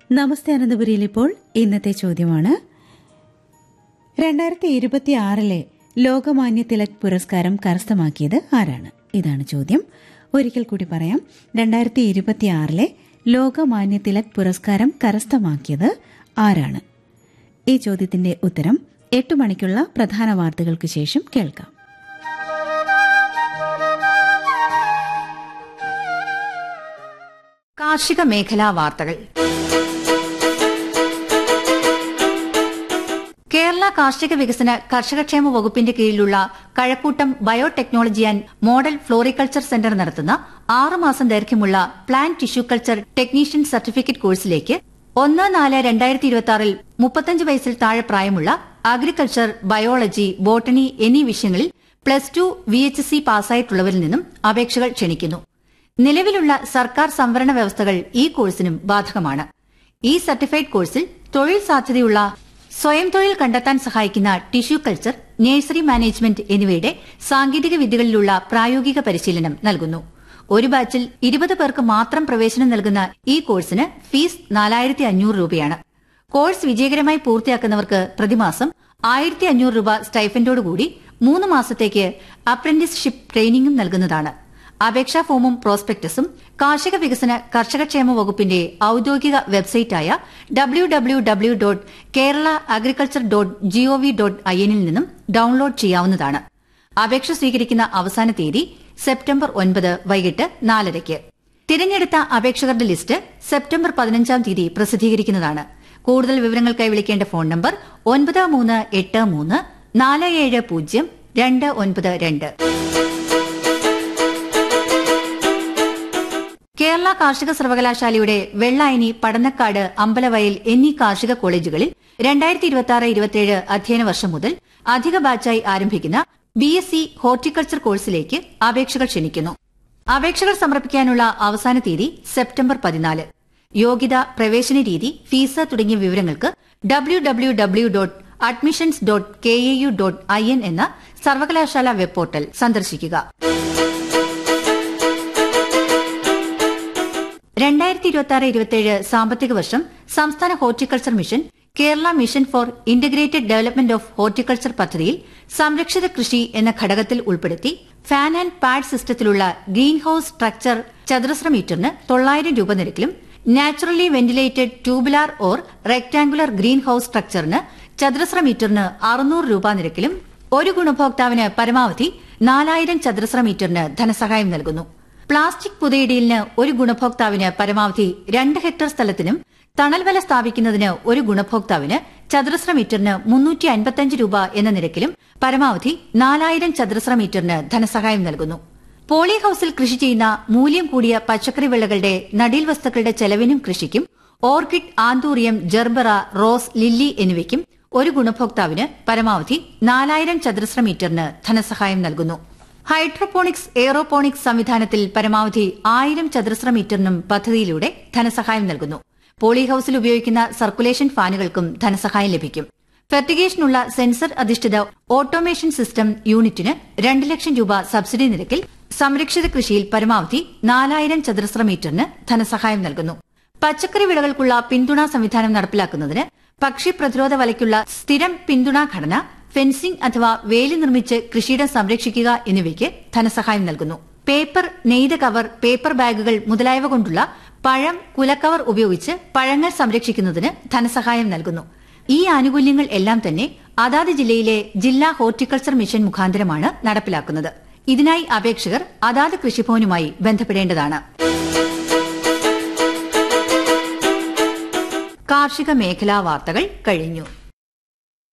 നമസ്തേ അനന്തപുരിയിൽ ഇപ്പോൾ ഇന്നത്തെ ചോദ്യമാണ് രണ്ടായിരത്തി ഇരുപത്തി ആറിലെ ലോകമാന്യ തിലക് പുരസ്കാരം കരസ്ഥമാക്കിയത് ആരാണ് ഇതാണ് ചോദ്യം ഒരിക്കൽ കൂടി പറയാം രണ്ടായിരത്തി ഇരുപത്തി ആറിലെ ലോകമാന്യ തിലക് പുരസ്കാരം കരസ്ഥമാക്കിയത് ആരാണ് ഈ ചോദ്യത്തിന്റെ ഉത്തരം എട്ട് മണിക്കുള്ള പ്രധാന വാർത്തകൾക്ക് ശേഷം കേൾക്കാം കാർഷിക മേഖലാ വാർത്തകൾ കേരള കാർഷിക വികസന കർഷകക്ഷേമ വകുപ്പിന്റെ കീഴിലുള്ള Kazhakoottam biotechnology and model floriculture centre നടത്തുന്ന ആറ് മാസം ദൈർഘ്യമുള്ള plant tissue culture technician certificate കോഴ്സിലേക്ക് ഒന്ന് നാല് രണ്ടായിരത്തി ഇരുപത്തി ആറിൽ മുപ്പത്തഞ്ച് വയസ്സിൽ താഴെ പ്രായമുള്ള അഗ്രികൾച്ചർ ബയോളജി ബോട്ടണി എന്നീ വിഷയങ്ങളിൽ plus two V H C പാസ്സായിട്ടുള്ളവരിൽ നിന്നും അപേക്ഷകൾ ക്ഷണിക്കുന്നു നിലവിലുള്ള സർക്കാർ സംവരണ വ്യവസ്ഥകൾ ഈ കോഴ്സിനും ബാധകമാണ് ഈ സർട്ടിഫൈഡ് കോഴ്സിൽ തൊഴിൽ സാധ്യതയുള്ള സ്വയം തൊഴിൽ കണ്ടെത്താൻ സഹായിക്കുന്ന ടിഷ്യൂ കൾച്ചർ നഴ്സറി മാനേജ്മെന്റ് എന്നിവയുടെ സാങ്കേതിക വിദ്യകളിലുള്ള പ്രായോഗിക പരിശീലനം നൽകുന്നു ഒരു ബാച്ചിൽ ഇരുപത് പേർക്ക് മാത്രം പ്രവേശനം നൽകുന്ന ഈ കോഴ്സിന് ഫീസ് നാലായിരത്തി അഞ്ഞൂറ് രൂപയാണ് കോഴ്സ് വിജയകരമായി പൂർത്തിയാക്കുന്നവർക്ക് പ്രതിമാസം ആയിരത്തി അഞ്ഞൂറ് രൂപ സ്റ്റൈഫൻഡോടുകൂടി മൂന്ന് മാസത്തേക്ക് അപ്രന്റീസ്ഷിപ്പ് ട്രെയിനിങ്ങും നൽകുന്നതാണ് അപേക്ഷാ ഫോമും പ്രോസ്പെക്ടസും കാർഷിക വികസന കർഷകക്ഷേമ വകുപ്പിന്റെ ഔദ്യോഗിക വെബ്സൈറ്റായ W W W dot Kerala agriculture dot G O V dot I എന്നിൽ നിന്നും ഡൌൺലോഡ് ചെയ്യാവുന്നതാണ് അപേക്ഷ സ്വീകരിക്കുന്ന അവസാന തീയതി സെപ്റ്റംബർ ഒൻപത് വൈകിട്ട് നാലരയ്ക്ക് തിരഞ്ഞെടുത്ത അപേക്ഷകരുടെ ലിസ്റ്റ് സെപ്റ്റംബർ പതിനഞ്ചാം തീയതി പ്രസിദ്ധീകരിക്കുന്നതാണ് കൂടുതൽ വിവരങ്ങൾക്കായി വിളിക്കേണ്ട ഫോൺ നമ്പർ ഒൻപത് മൂന്ന് എട്ട് മൂന്ന് നാല് ഏഴ് പൂജ്യം രണ്ട് ഒൻപത് രണ്ട് കേരള കാർഷിക സർവകലാശാലയുടെ വെള്ളായനി പടന്നക്കാട് അമ്പലവയൽ എന്നീ കാർഷിക കോളേജുകളിൽ രണ്ടായിരത്തി ഇരുപത്തി ആറ് ഇരുപത്തിയേഴ് അധ്യയന വർഷം മുതൽ അധിക ബാച്ചായി ആരംഭിക്കുന്ന ബി എസ് സി ഹോർട്ടിക്കൾച്ചർ കോഴ്സിലേക്ക് അപേക്ഷകൾ ക്ഷണിക്കുന്നു അപേക്ഷകൾ സമർപ്പിക്കാനുള്ള അവസാന തീയതി സെപ്റ്റംബർ പതിനാല് യോഗ്യത പ്രവേശന രീതി ഫീസ് തുടങ്ങിയ വിവരങ്ങൾക്ക് W W W dot admissions dot K A U dot I N എന്ന സർവകലാശാല വെബ് പോർട്ടൽ സന്ദർശിക്കുക രണ്ടായിരത്തി ഇരുപത്തി ആറ് ഇരുപത്തിയേഴ് സാമ്പത്തിക വർഷം സംസ്ഥാന horticulture mission Kerala mission for integrated development of horticulture പദ്ധതിയിൽ സംരക്ഷിത കൃഷി എന്ന ഘടകത്തിൽ ഉൾപ്പെടുത്തി ഫാൻ ആൻഡ് പാഡ് സിസ്റ്റത്തിലുള്ള ഗ്രീൻ ഹൌസ് സ്ട്രക്ചർ ചതുരശ്ര മീറ്ററിന് തൊള്ളായിരം രൂപ നിരക്കിലും naturally ventilated tubular or rectangular green house സ്ട്രക്ചറിന് ചതുരശ്ര മീറ്ററിന് അറുന്നൂറ് രൂപ നിരക്കിലും ഒരു ഗുണഭോക്താവിന് പരമാവധി നാലായിരം ചതുരശ്ര മീറ്ററിന് ധനസഹായം നൽകുന്നു പ്ലാസ്റ്റിക് പുതയിടലിന് ഒരു ഗുണഭോക്താവിന് പരമാവധി രണ്ട് ഹെക്ടർ സ്ഥലത്തിനും തണൽവല സ്ഥാപിക്കുന്നതിന് ഒരു ഗുണഭോക്താവിന് ചതുരശ്ര മീറ്ററിന് മുന്നൂറ്റി അൻപത്തിയഞ്ച് രൂപ എന്ന നിരക്കിലും പരമാവധി നാലായിരം ചതുരശ്ര മീറ്ററിന് ധനസഹായം നൽകുന്നു പോളി ഹൌസിൽ കൃഷി ചെയ്യുന്ന മൂല്യം കൂടിയ പച്ചക്കറി വിളകളുടെ നടീൽ വസ്തുക്കളുടെ ചെലവിനും കൃഷിക്കും orchid anthurium gerbera rose lily എന്നിവയ്ക്കും ഒരു ഗുണഭോക്താവിന് പരമാവധി നാലായിരം ചതുരശ്ര മീറ്ററിന് ധനസഹായം നൽകുന്നു ഹൈഡ്രോപോണിക്സ് എയറോപോണിക്സ് സംവിധാനത്തിൽ പരമാവധി ആയിരം ചതുരശ്ര മീറ്ററിനും പദ്ധതിയിലൂടെ ധനസഹായം നൽകുന്നു പോളി ഹൌസിൽ ഉപയോഗിക്കുന്ന സർക്കുലേഷൻ ഫാനുകൾക്കും ധനസഹായം ലഭിക്കും ഫെർട്ടിഗേഷനുള്ള സെൻസർ അധിഷ്ഠിത ഓട്ടോമേഷൻ സിസ്റ്റം യൂണിറ്റിന് രണ്ട് ലക്ഷം രൂപ സബ്സിഡി നിരക്കിൽ സംരക്ഷിത കൃഷിയിൽ പരമാവധി നാലായിരം ചതുരശ്ര മീറ്ററിന് ധനസഹായം നൽകുന്നു പച്ചക്കറി വിളകൾക്കുള്ള പിന്തുണാ സംവിധാനം നടപ്പിലാക്കുന്നതിന് പക്ഷി പ്രതിരോധ വലയ്ക്കുള്ള സ്ഥിരം പിന്തുണാ ഘടന ഫെൻസിംഗ് അഥവാ വേലി നിർമ്മിച്ച് കൃഷിയിടം സംരക്ഷിക്കുക എന്നിവയ്ക്ക് ധനസഹായം നൽകുന്നു പേപ്പർ നെയ്ത കവർ പേപ്പർ ബാഗുകൾ മുതലായവ കൊണ്ടുള്ള പഴം കുലക്കവർ ഉപയോഗിച്ച് പഴങ്ങൾ സംരക്ഷിക്കുന്നതിന് ധനസഹായം നൽകുന്നു ഈ ആനുകൂല്യങ്ങൾ എല്ലാം തന്നെ അതാത് ജില്ലയിലെ ജില്ലാ ഹോർട്ടിക്കൾച്ചർ മിഷൻ മുഖാന്തരമാണ് നടപ്പിലാക്കുന്നത് ഇതിനായി അപേക്ഷകർ അതാത് കൃഷിഭവനുമായി ബന്ധപ്പെടേണ്ടതാണ് കാർഷിക മേഖലാ വാർത്തകൾ കഴിഞ്ഞു